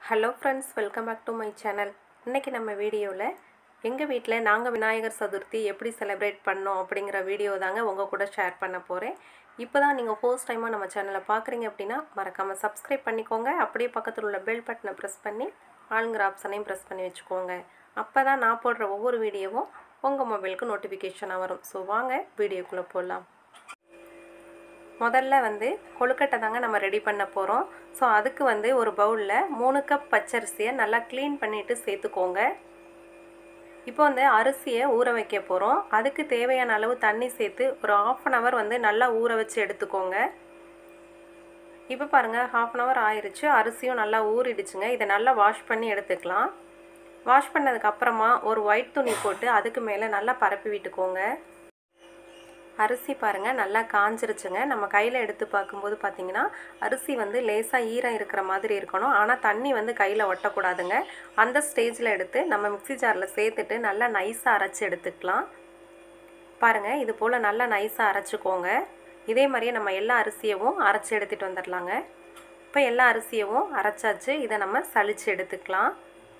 hello friends welcome back to my channel இன்றைக்கி நம்ம வீடியோவில் எங்கள் வீட்டில் நாங்கள் விநாயகர் சதுர்த்தி எப்படி செலிப்ரேட் பண்ணோம் அப்படிங்கிற வீடியோ தாங்க உங்கள் கூட ஷேர் பண்ண போகிறேன் இப்போ தான் நீங்கள் ஃபர்ஸ்ட் டைமாக நம்ம சேனலை பார்க்குறீங்க அப்படின்னா மறக்காமல் சப்ஸ்கிரைப் பண்ணிக்கோங்க அப்படியே பக்கத்தில் உள்ள பெல் பட்டனை ப்ரெஸ் பண்ணி ஆளுங்கிற ஆப்ஷனையும் ப்ரெஸ் பண்ணி வச்சுக்கோங்க அப்போ தான் நான் போடுற ஒவ்வொரு வீடியோவும் உங்கள் மொபைலுக்கு நோட்டிஃபிகேஷனாக வரும் ஸோ வாங்க வீடியோக்குள்ளே போடலாம் முதல்ல வந்து கொழுக்கட்டை தாங்க நம்ம ரெடி பண்ண போகிறோம் ஸோ அதுக்கு வந்து ஒரு பவுலில் மூணு கப் பச்சரிசியை நல்லா க்ளீன் பண்ணிவிட்டு சேர்த்துக்கோங்க இப்போ வந்து அரிசியை ஊற வைக்க போகிறோம் அதுக்கு தேவையான அளவு தண்ணி சேர்த்து ஒரு ஆஃப் அன் ஹவர் வந்து நல்லா ஊற வச்சு எடுத்துக்கோங்க இப்போ பாருங்கள் ஹாஃப் அன் ஹவர் ஆயிடுச்சு அரிசியும் நல்லா ஊறிடுச்சுங்க இதை நல்லா வாஷ் பண்ணி எடுத்துக்கலாம் வாஷ் பண்ணதுக்கப்புறமா ஒரு ஒயிட் துணி போட்டு அதுக்கு மேலே நல்லா பரப்பி விட்டுக்கோங்க அரிசி பாருங்கள் நல்லா காஞ்சிருச்சுங்க நம்ம கையில் எடுத்து பார்க்கும்போது பார்த்தீங்கன்னா அரிசி வந்து லேசாக ஈரம் இருக்கிற மாதிரி இருக்கணும் ஆனால் தண்ணி வந்து கையில் ஒட்டக்கூடாதுங்க அந்த ஸ்டேஜில் எடுத்து நம்ம மிக்சி ஜாரில் சேர்த்துட்டு நல்லா நைஸாக அரைச்சி எடுத்துக்கலாம் பாருங்கள் இது போல் நல்லா நைஸாக அரைச்சிக்கோங்க இதே மாதிரியே நம்ம எல்லா அரிசியவும் அரைச்சி எடுத்துகிட்டு வந்துடலாங்க இப்போ எல்லா அரிசியவும் அரைச்சாச்சு இதை நம்ம சளிச்சு எடுத்துக்கலாம்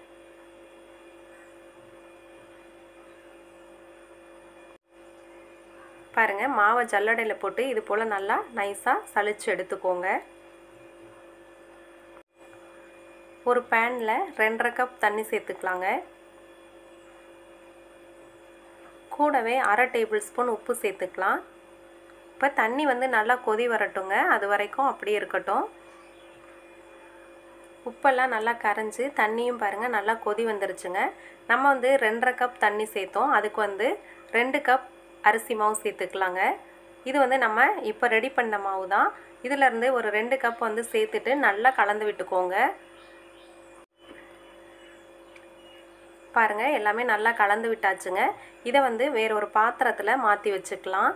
பாருங்கள் மாவை ஜல்லடையில் போட்டு இது போல் நல்லா நைஸாக சளிச்சு எடுத்துக்கோங்க ஒரு பேனில் ரெண்டரை கப் தண்ணி சேர்த்துக்கலாங்க கூடவே அரை டேபிள் ஸ்பூன் உப்பு சேர்த்துக்கலாம் இப்போ தண்ணி வந்து நல்லா கொதி வரட்டுங்க அது வரைக்கும் அப்படியே இருக்கட்டும் உப்பெல்லாம் நல்லா கரைஞ்சி தண்ணியும் பாருங்கள் நல்லா கொதி வந்துருச்சுங்க நம்ம வந்து ரெண்டரை கப் தண்ணி சேர்த்தோம் அதுக்கு வந்து ரெண்டு கப் அரிசி மாவு சேர்த்துக்கலாங்க இது வந்து நம்ம இப்போ ரெடி பண்ண மாவு தான் இதிலேருந்து ஒரு ரெண்டு கப் வந்து சேர்த்துட்டு நல்லா கலந்து விட்டுக்கோங்க பாருங்கள் எல்லாமே நல்லா கலந்து விட்டாச்சுங்க இதை வந்து வேற ஒரு பாத்திரத்தில் மாற்றி வச்சுக்கலாம்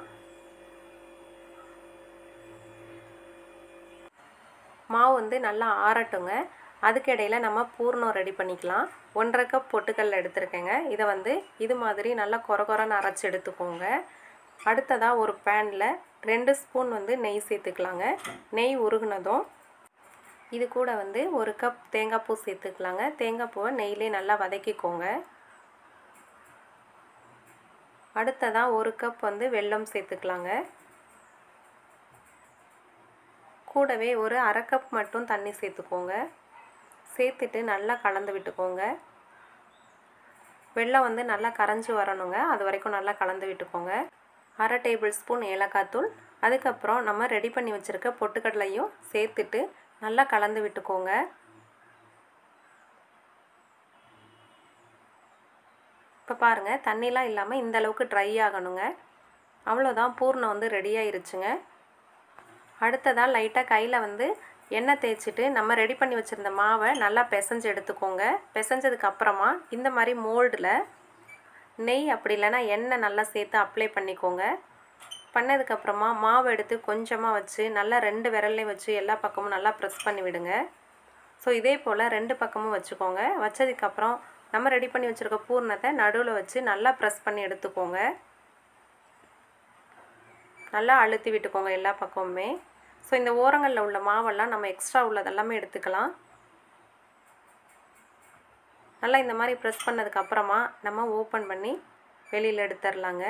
மாவு வந்து நல்லா ஆறட்டுங்க அதுக்கு இடையில நம்ம பூர்ணம் ரெடி பண்ணிக்கலாம் ஒன்றரை கப் பொட்டுக்கல்ல எடுத்துருக்கேங்க இதை வந்து இது மாதிரி நல்லா கொர கொரன்னு அரைச்சி எடுத்துக்கோங்க அடுத்ததாக ஒரு பேனில் ரெண்டு ஸ்பூன் வந்து நெய் சேர்த்துக்கலாங்க நெய் உருகுனதும் இது கூட வந்து ஒரு கப் தேங்காய் பூ சேர்த்துக்கலாங்க தேங்காய் பூவை நெய்லே நல்லா வதக்கிக்கோங்க அடுத்ததாக ஒரு கப் வந்து வெல்லம் சேர்த்துக்கலாங்க கூடவே ஒரு அரை கப் மட்டும் தண்ணி சேர்த்துக்கோங்க சேர்த்துட்டு நல்லா கலந்து விட்டுக்கோங்க வெள்ளம் வந்து நல்லா கரைஞ்சி வரணுங்க அது வரைக்கும் நல்லா கலந்து விட்டுக்கோங்க அரை டேபிள் ஸ்பூன் ஏலக்காய் தூள் அதுக்கப்புறம் நம்ம ரெடி பண்ணி வச்சுருக்க பொட்டுக்கடலையும் சேர்த்துட்டு நல்லா கலந்து விட்டுக்கோங்க இப்போ பாருங்கள் தண்ணிலாம் இல்லாமல் இந்த அளவுக்கு ட்ரை ஆகணுங்க அவ்வளோதான் பூர்ணம் வந்து ரெடி ஆயிருச்சுங்க அடுத்ததாக லைட்டாக கையில் வந்து எண்ணெய் தேய்ச்சிட்டு நம்ம ரெடி பண்ணி வச்சுருந்த மாவை நல்லா பிசைஞ்சு எடுத்துக்கோங்க பிசைஞ்சதுக்கு அப்புறமா இந்த மாதிரி மோல்டில் நெய் அப்படி இல்லைன்னா எண்ணெய் நல்லா சேர்த்து அப்ளை பண்ணிக்கோங்க பண்ணதுக்கப்புறமா மாவு எடுத்து கொஞ்சமாக வச்சு நல்லா ரெண்டு விரல்லையும் வச்சு எல்லா பக்கமும் நல்லா ப்ரெஸ் பண்ணி விடுங்க ஸோ இதே போல் ரெண்டு பக்கமும் வச்சுக்கோங்க வச்சதுக்கப்புறம் நம்ம ரெடி பண்ணி வச்சுருக்க பூர்ணத்தை நடுவில் வச்சு நல்லா ப்ரெஸ் பண்ணி எடுத்துக்கோங்க நல்லா அழுத்தி விட்டுக்கோங்க எல்லா பக்கமுமே ஸோ இந்த ஓரங்களில் உள்ள மாவெல்லாம் நம்ம எக்ஸ்ட்ரா உள்ளதெல்லாமே எடுத்துக்கலாம் நல்லா இந்த மாதிரி ப்ரெஸ் பண்ணதுக்கப்புறமா நம்ம ஓப்பன் பண்ணி வெளியில் எடுத்துடலாங்க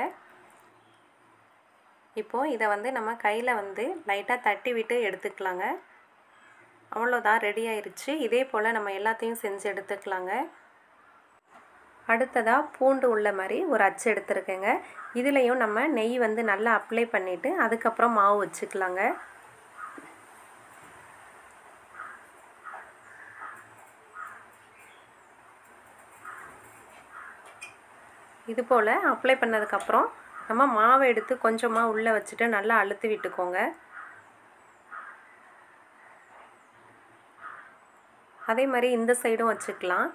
இப்போது இதை வந்து நம்ம கையில் வந்து லைட்டாக தட்டி விட்டு எடுத்துக்கலாங்க அவ்வளோதான் ரெடி ஆயிடுச்சு இதே போல் நம்ம எல்லாத்தையும் செஞ்சு எடுத்துக்கலாங்க அடுத்ததாக பூண்டு உள்ள மாதிரி ஒரு அச்சு எடுத்துருக்கேங்க இதுலேயும் நம்ம நெய் வந்து நல்லா அப்ளை பண்ணிவிட்டு அதுக்கப்புறம் மாவு வச்சுக்கலாங்க இது போல் அப்ளை பண்ணதுக்கப்புறம் நம்ம மாவை எடுத்து கொஞ்சமாக உள்ளே வச்சுட்டு நல்லா அழுத்தி விட்டுக்கோங்க அதே மாதிரி இந்த சைடும் வச்சுக்கலாம்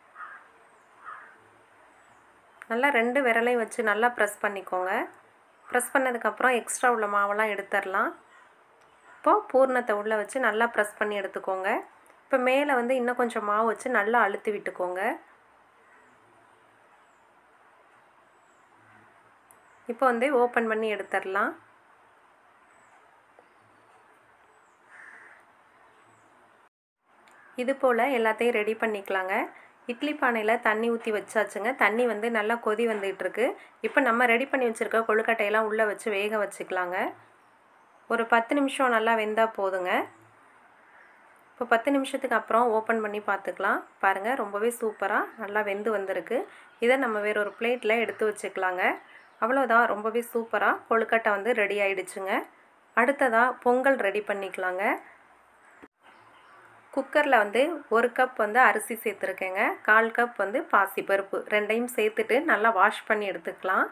நல்லா ரெண்டு விரலையும் வச்சு நல்லா ப்ரெஸ் பண்ணிக்கோங்க ப்ரெஸ் பண்ணதுக்கப்புறம் எக்ஸ்ட்ரா உள்ள மாவெல்லாம் எடுத்துடலாம் இப்போது பூர்ணத்தை உள்ளே வச்சு நல்லா ப்ரெஸ் பண்ணி எடுத்துக்கோங்க இப்போ மேலே வந்து இன்னும் கொஞ்சம் மாவு வச்சு நல்லா அழுத்தி விட்டுக்கோங்க இப்போ வந்து ஓப்பன் பண்ணி எடுத்துடலாம் இது போல் எல்லாத்தையும் ரெடி பண்ணிக்கலாங்க இட்லி பானையில் தண்ணி ஊற்றி வச்சாச்சுங்க தண்ணி வந்து நல்லா கொதி வந்துகிட்ருக்கு இப்போ நம்ம ரெடி பண்ணி வச்சுருக்க கொழுக்கட்டையெல்லாம் உள்ளே வச்சு வேக வச்சுக்கலாங்க ஒரு பத்து நிமிஷம் நல்லா வெந்தால் போதுங்க இப்போ பத்து நிமிஷத்துக்கு அப்புறம் ஓப்பன் பண்ணி பார்த்துக்கலாம் பாருங்கள் ரொம்பவே சூப்பராக நல்லா வெந்து வந்திருக்கு இதை நம்ம வேற ஒரு பிளேட்டில் எடுத்து வச்சுக்கலாங்க அவ்வளோதான் ரொம்பவே சூப்பராக கொழுக்கட்டை வந்து ரெடி ஆயிடுச்சுங்க அடுத்ததாக பொங்கல் ரெடி பண்ணிக்கலாங்க குக்கரில் வந்து ஒரு கப் வந்து அரிசி சேர்த்துருக்கேங்க கால் கப் வந்து பாசிப்பருப்பு ரெண்டையும் சேர்த்துட்டு நல்லா வாஷ் பண்ணி எடுத்துக்கலாம்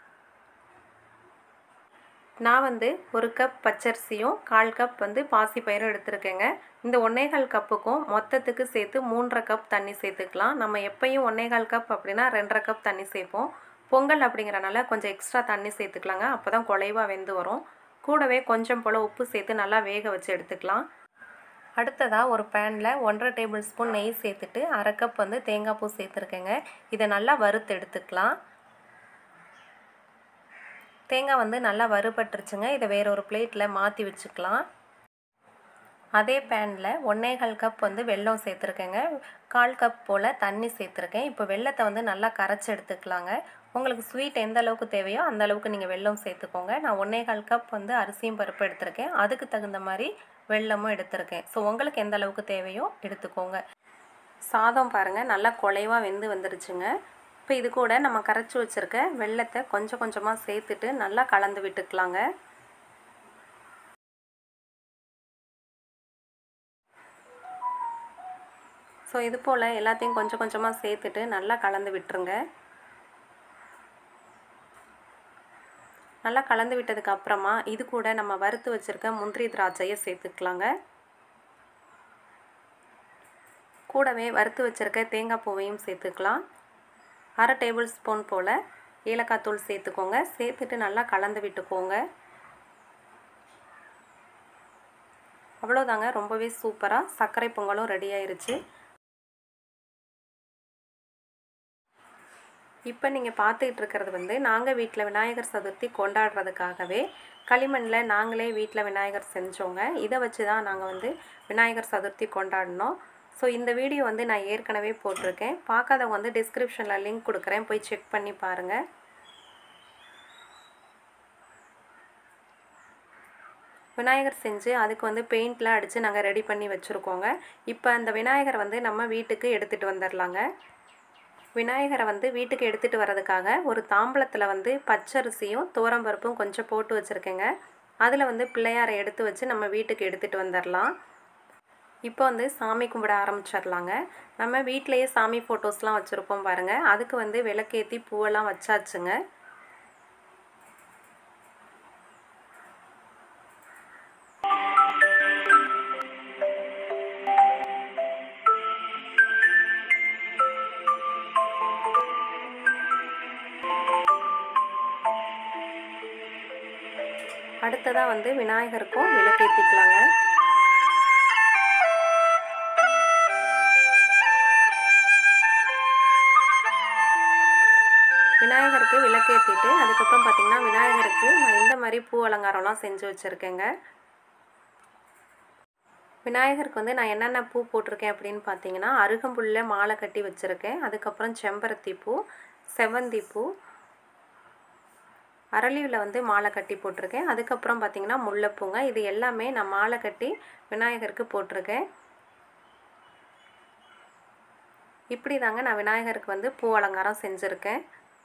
நான் வந்து ஒரு கப் பச்சரிசியும் கால் கப் வந்து பாசிப்பயிரும் எடுத்திருக்கேங்க இந்த ஒன்னேகால் கப்புக்கும் மொத்தத்துக்கு சேர்த்து மூன்றரை கப் தண்ணி சேர்த்துக்கலாம் நம்ம எப்பயும் ஒன்னேகால் கப் அப்படின்னா ரெண்டரை கப் தண்ணி சேர்ப்போம் பொங்கல் அப்படிங்கிறனால கொஞ்சம் எக்ஸ்ட்ரா தண்ணி சேர்த்துக்கலாங்க அப்போ தான் குலைவாக வெந்து வரும் கூடவே கொஞ்சம் போல் உப்பு சேர்த்து நல்லா வேக வச்சு எடுத்துக்கலாம் அடுத்ததாக ஒரு பேனில் ஒன்றரை டேபிள் ஸ்பூன் நெய் சேர்த்துட்டு அரை கப் வந்து தேங்காய் பூ சேர்த்துருக்கேங்க இதை நல்லா வறுத்து எடுத்துக்கலாம் தேங்காய் வந்து நல்லா வறுபட்டுருச்சுங்க இதை வேற ஒரு பிளேட்டில் மாற்றி வச்சுக்கலாம் அதே பேனில் ஒன்னேகால் கப் வந்து வெல்லம் சேர்த்துருக்கேங்க கால் கப் போல் தண்ணி சேர்த்துருக்கேன் இப்போ வெள்ளத்தை வந்து நல்லா கரைச்சி எடுத்துக்கலாங்க உங்களுக்கு ஸ்வீட் எந்த அளவுக்கு தேவையோ அந்த அளவுக்கு நீங்கள் வெல்லம் சேர்த்துக்கோங்க நான் ஒன்னேகால் கப் வந்து அரிசியும் பருப்பு எடுத்திருக்கேன் அதுக்கு தகுந்த மாதிரி வெல்லமும் எடுத்திருக்கேன் ஸோ உங்களுக்கு எந்த அளவுக்கு தேவையோ எடுத்துக்கோங்க சாதம் பாருங்கள் நல்லா குலைவாக வெந்து வந்துருச்சுங்க இப்போ இது கூட நம்ம கரைச்சி வச்சுருக்க வெள்ளத்தை கொஞ்சம் கொஞ்சமாக சேர்த்துட்டு நல்லா கலந்து விட்டுக்கலாங்க ஸோ இது போல் எல்லாத்தையும் கொஞ்சம் கொஞ்சமாக சேர்த்துட்டு நல்லா கலந்து விட்டுருங்க நல்லா கலந்து விட்டதுக்கு அப்புறமா இது கூட நம்ம வறுத்து வச்சுருக்க முந்திரி திராட்சையை சேர்த்துக்கலாங்க கூடவே வறுத்து வச்சுருக்க தேங்காய் பூவையும் சேர்த்துக்கலாம் அரை டேபிள் ஸ்பூன் போல் ஏலக்காய் தூள் சேர்த்துக்கோங்க சேர்த்துட்டு நல்லா கலந்து விட்டுக்கோங்க அவ்வளோதாங்க ரொம்பவே சூப்பராக சர்க்கரை பொங்கலும் ரெடி ஆயிருச்சு இப்போ நீங்கள் பார்த்துக்கிட்டு இருக்கிறது வந்து நாங்கள் வீட்டில் விநாயகர் சதுர்த்தி கொண்டாடுறதுக்காகவே களிமண்ணில் நாங்களே வீட்டில் விநாயகர் செஞ்சோங்க இதை வச்சு தான் நாங்கள் வந்து விநாயகர் சதுர்த்தி கொண்டாடினோம் ஸோ இந்த வீடியோ வந்து நான் ஏற்கனவே போட்டிருக்கேன் பார்க்காதவங்க வந்து டிஸ்கிரிப்ஷனில் லிங்க் கொடுக்குறேன் போய் செக் பண்ணி பாருங்கள் விநாயகர் செஞ்சு அதுக்கு வந்து பெயிண்ட்லாம் அடித்து நாங்கள் ரெடி பண்ணி வச்சுருக்கோங்க இப்போ அந்த விநாயகர் வந்து நம்ம வீட்டுக்கு எடுத்துகிட்டு வந்துடலாங்க விநாயகரை வந்து வீட்டுக்கு எடுத்துகிட்டு வர்றதுக்காக ஒரு தாம்பளத்தில் வந்து பச்சரிசியும் துவரம்பருப்பும் கொஞ்சம் போட்டு வச்சுருக்கேங்க அதில் வந்து பிள்ளையாரை எடுத்து வச்சு நம்ம வீட்டுக்கு எடுத்துகிட்டு வந்துடலாம் இப்போ வந்து சாமி கும்பிட ஆரம்பிச்சிடலாங்க நம்ம வீட்டிலையே சாமி ஃபோட்டோஸ்லாம் வச்சுருப்போம் பாருங்கள் அதுக்கு வந்து விளக்கேற்றி பூவெல்லாம் வச்சாச்சுங்க அடுத்ததாக வந்து விநாயகருக்கும் விளக்கேற்றிக்கலாங்க விநாயகருக்கு விளக்கேற்றிட்டு அதுக்கப்புறம் பார்த்திங்கன்னா விநாயகருக்கு நான் இந்த மாதிரி பூ அலங்காரம்லாம் செஞ்சு வச்சுருக்கேங்க விநாயகருக்கு வந்து நான் என்னென்ன பூ போட்டிருக்கேன் அப்படின்னு பார்த்தீங்கன்னா அருகம்புல்ல மாலை கட்டி வச்சுருக்கேன் அதுக்கப்புறம் செம்பருத்தி பூ செவந்தி பூ அரளியில் வந்து மாலை கட்டி போட்டிருக்கேன் அதுக்கப்புறம் பார்த்திங்கன்னா முல்லைப்பூங்க இது எல்லாமே நான் மாலை கட்டி விநாயகருக்கு போட்டிருக்கேன் இப்படி தாங்க நான் விநாயகருக்கு வந்து பூ அலங்காரம் செஞ்சுருக்கேன்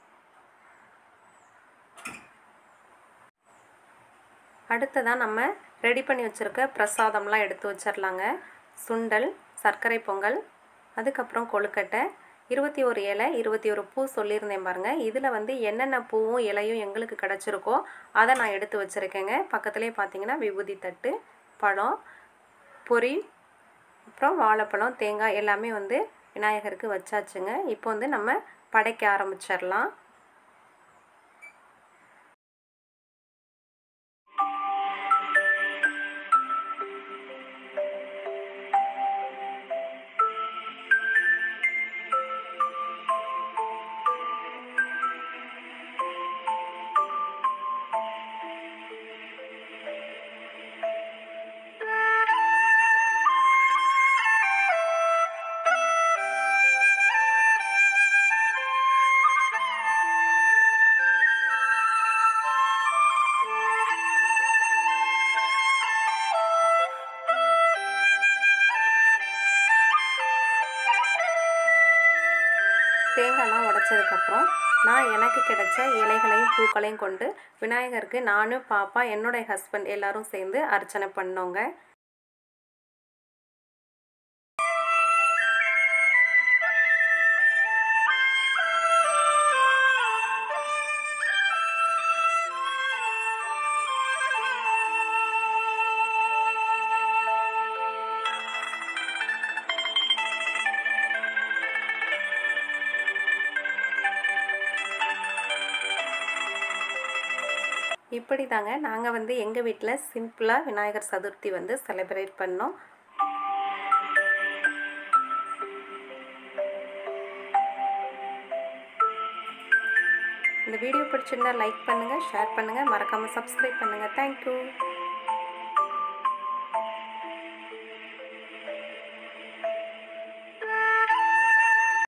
அடுத்ததாக நம்ம ரெடி பண்ணி வச்சுருக்க பிரசாதம்லாம் எடுத்து வச்சிடலாங்க சுண்டல் சர்க்கரை பொங்கல் அதுக்கப்புறம் கொழுக்கட்டை இருபத்தி ஒரு இலை இருபத்தி ஒரு பூ சொல்லியிருந்தேன் பாருங்கள் இதில் வந்து என்னென்ன பூவும் இலையும் எங்களுக்கு கிடச்சிருக்கோ அதை நான் எடுத்து வச்சுருக்கேங்க பக்கத்துலேயே பார்த்தீங்கன்னா விபூதி தட்டு பழம் பொரி அப்புறம் வாழைப்பழம் தேங்காய் எல்லாமே வந்து விநாயகருக்கு வச்சாச்சுங்க இப்போ வந்து நம்ம படைக்க ஆரம்பிச்சிடலாம் தேங்காய்லாம் உடச்சதுக்கப்புறம் நான் எனக்கு கிடைச்ச இலைகளையும் பூக்களையும் கொண்டு விநாயகருக்கு நானும் பாப்பா என்னுடைய ஹஸ்பண்ட் எல்லாரும் சேர்ந்து அர்ச்சனை பண்ணோங்க இப்படி தாங்க நாங்கள் வந்து எங்கள் வீட்டில் சிம்பிளாக விநாயகர் சதுர்த்தி வந்து செலிப்ரேட் பண்ணோம் இந்த வீடியோ பிடிச்சிருந்தா லைக் பண்ணுங்கள் ஷேர் பண்ணுங்கள் மறக்காமல் சப்ஸ்கிரைப் பண்ணுங்கள் தேங்க்யூ